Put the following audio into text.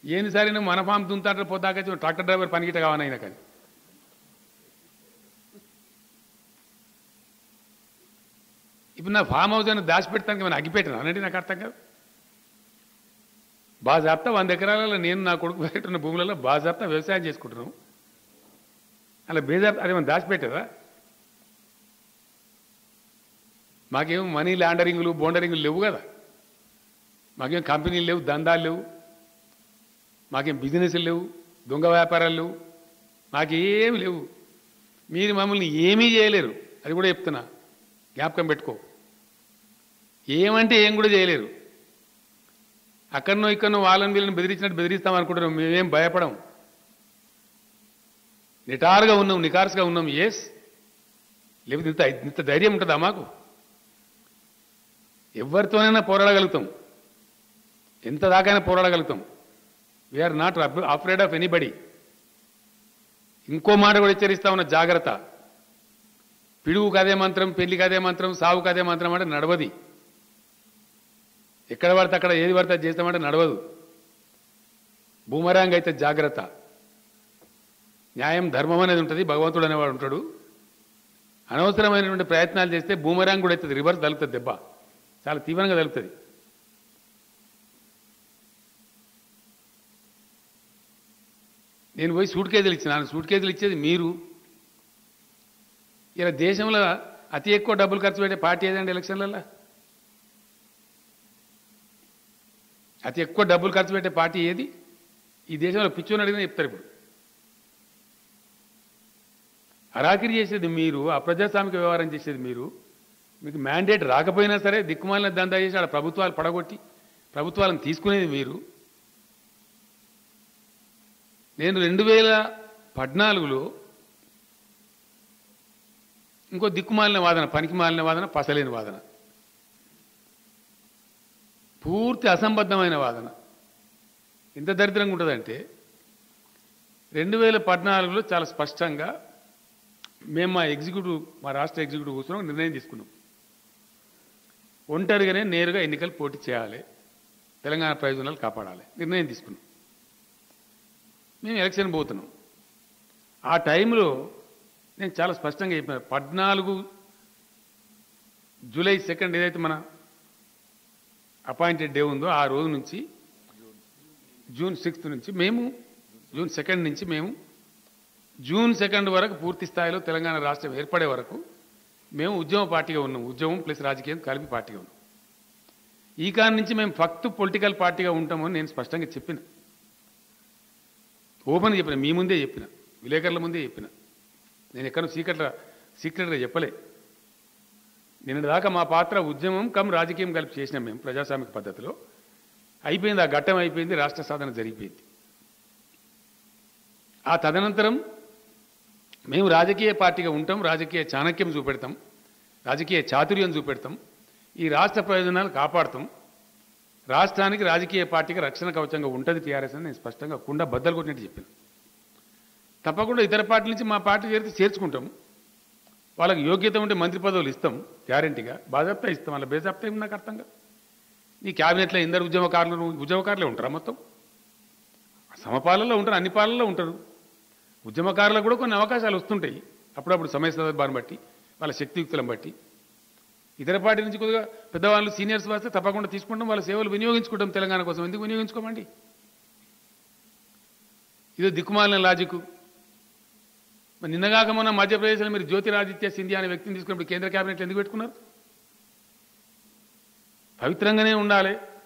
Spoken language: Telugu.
ఏంది సరే నువ్వు మన ఫామ్ దుంతాంటే పొద్దాక ట్రాక్టర్ డ్రైవర్ పనికిట కావాలైనా కానీ ఇప్పుడు నా ఫామ్ హౌస్ అని దాచిపెడతానికి మనం అగ్గిపెట్టాను అనంటే నాకు అర్థం కాదు బాజాప్తా వంద ఎకరాలలో నేను నా కొడుకు పెట్టున్న భూములలో బాజాప్తా వ్యవసాయం చేసుకుంటున్నాం అలా బేజాప్తా అదేమో దాచిపెట్టారా మాకేం మనీ ల్యాండరింగ్లు బోండరింగ్లు లేవు కదా మాకేం కంపెనీలు లేవు దందాలు లేవు మాకేం బిజినెస్లు లేవు దొంగ వ్యాపారాలు లేవు మాకేమి లేవు మీరు మమ్మల్ని ఏమీ చేయలేరు అది కూడా చెప్తున్నా జ్ఞాపకం పెట్టుకో ఏమంటే ఏం కూడా చేయలేరు అక్కడనో ఇక్కడనో వాళ్ళని వీళ్ళని బెదిరించినట్టు బెదిరిస్తాం అనుకుంటున్నాం మేమేం భయపడం నిటారుగా ఉన్నాం నికార్స్గా ఉన్నాం ఎస్ లేకపోతే ఇంత ఇంత ధైర్యం ఉంటుందా మాకు ఎవరితోనైనా పోరాడగలుగుతాం ఎంత దాకైనా పోరాడగలుగుతాం we are not afraid of anybody ఇంకో మాట కూడా హెచ్చరిస్తా ఉన్న జాగ్రత్త పిడుగుకు అదే మంత్రం పెళ్లికి అదే మంత్రం సావుకు అదే మంత్రం అంటే నడవది ఎక్కడ పడితే అక్కడ ఏది పడితే అది చేస్తామంటే నడవదు బూమరాంగ్ అయితే జాగ్రత్త న్యాయం ధర్మం అనేది ఉంటుంది భగవంతుడు అనేవాడు ఉంటాడు అనవసరమైనటువంటి ప్రయత్నాలు చేస్తే బూమరాంగ్ కూడా అవుతుంది రివర్స్ తలుపుతుంది దెబ్బ చాలా తీవ్రంగా తలుపుతుంది నేను పోయి సూట్ కేజీలు ఇచ్చినాను సూట్ కేజీలు ఇచ్చేది మీరు ఇలా దేశంలో అతి ఎక్కువ డబ్బులు ఖర్చు పెట్టే పార్టీ ఏదండి ఎలక్షన్లలో అతి ఎక్కువ డబ్బులు ఖర్చు పెట్టే పార్టీ ఏది ఈ దేశంలో పిచ్చోని అడిగినా చెప్తారు ఇప్పుడు అరాకిరి చేసేది మీరు అప్రజాస్వామిక వ్యవహారం చేసేది మీరు మీకు మ్యాండేట్ రాకపోయినా సరే దిక్కుమాలిన దందా చేసి ఆడ ప్రభుత్వాలు పడగొట్టి ప్రభుత్వాలను తీసుకునేది మీరు నేను రెండు వేల పద్నాలుగులో ఇంకో దిక్కుమాలిన వాదన పనికి మాలిన వాదన పసలేని వాదన పూర్తి అసంబద్ధమైన వాదన ఎంత దరిద్రంగా ఉంటుందంటే రెండు వేల పద్నాలుగులో చాలా స్పష్టంగా మేము మా ఎగ్జిక్యూటివ్ మా రాష్ట్ర ఎగ్జిక్యూటివ్ కూర్చున్నాం నిర్ణయం తీసుకున్నాం ఒంటరిగానే నేరుగా ఎన్నికలు పోటీ చేయాలి తెలంగాణ ప్రయోజనాలు కాపాడాలి నిర్ణయం తీసుకున్నాం మేము ఎలక్షన్ పోతున్నాం ఆ టైంలో నేను చాలా స్పష్టంగా చెప్పాను పద్నాలుగు జూలై సెకండ్ ఏదైతే మన అపాయింటెడ్ డే ఉందో ఆ రోజు నుంచి జూన్ సిక్స్త్ నుంచి మేము జూన్ సెకండ్ నుంచి మేము జూన్ సెకండ్ వరకు పూర్తి స్థాయిలో తెలంగాణ రాష్ట్రం ఏర్పడే వరకు మేము ఉద్యమ పార్టీగా ఉన్నాం ఉద్యమం ప్లస్ రాజకీయం కలిపి పార్టీగా ఉన్నాం ఈ కారణం నుంచి మేము ఫక్త్ పొలిటికల్ పార్టీగా ఉంటామని నేను స్పష్టంగా చెప్పిన ఓపెన్ చెప్పిన మీ ముందే చెప్పిన విలేకరుల ముందే చెప్పిన నేను ఎక్కడ సీక్రెట్గా సీక్రెట్గా చెప్పలే నిన్న దాకా మా పాత్ర ఉద్యమం కమ్ రాజకీయం కలిపి చేసినాం మేము ప్రజాస్వామిక పద్ధతిలో అయిపోయింది ఆ ఘట్టం అయిపోయింది రాష్ట్ర సాధన జరిగిపోయింది ఆ తదనంతరం మేము రాజకీయ పార్టీగా ఉంటాం రాజకీయ చాణక్యం చూపెడతాం రాజకీయ చాతుర్యం చూపెడతాం ఈ రాష్ట్ర ప్రయోజనాలు కాపాడుతాం రాష్ట్రానికి రాజకీయ పార్టీకి రక్షణ కవచంగా ఉంటుంది టీఆర్ఎస్ అని నేను స్పష్టంగా కుండ బద్దలు కొట్టినట్టు చెప్పాను తప్పకుండా ఇతర పార్టీల నుంచి మా పార్టీ చేరితే చేర్చుకుంటాం వాళ్ళకి యోగ్యత ఉంటే మంత్రి పదవులు ఇస్తాం గ్యారంటీగా బాజాప్తా ఇస్తాం వాళ్ళ బేజాప్తా ఏమి నాకు అర్థం కాదు నీ క్యాబినెట్లో ఇందరు ఉద్యమకారులు ఉద్యమకారులే ఉంటారా మొత్తం సమపాలలో ఉంటారు అన్ని పాలల్లో ఉంటారు ఉద్యమకారులకు కూడా కొన్ని అవకాశాలు వస్తుంటాయి అప్పుడప్పుడు సమయ సందర్భాన్ని బట్టి వాళ్ళ శక్తియుక్తులను బట్టి ఇతర పార్టీ నుంచి కొద్దిగా పెద్దవాళ్ళు సీనియర్స్ వస్తే తప్పకుండా తీసుకుంటాం వాళ్ళ సేవలు వినియోగించుకుంటాం తెలంగాణ కోసం ఎందుకు వినియోగించుకోమండి ఇదో దిక్కుమాలిన లాజిక్ మరి నిన్నగాక మొన్న మధ్యప్రదేశ్లో మీరు జ్యోతిరాదిత్య సింధియా అనే వ్యక్తిని తీసుకున్నప్పుడు కేంద్ర కేబినెట్ ఎందుకు పెట్టుకున్నారు పవిత్రంగానే ఉండాలి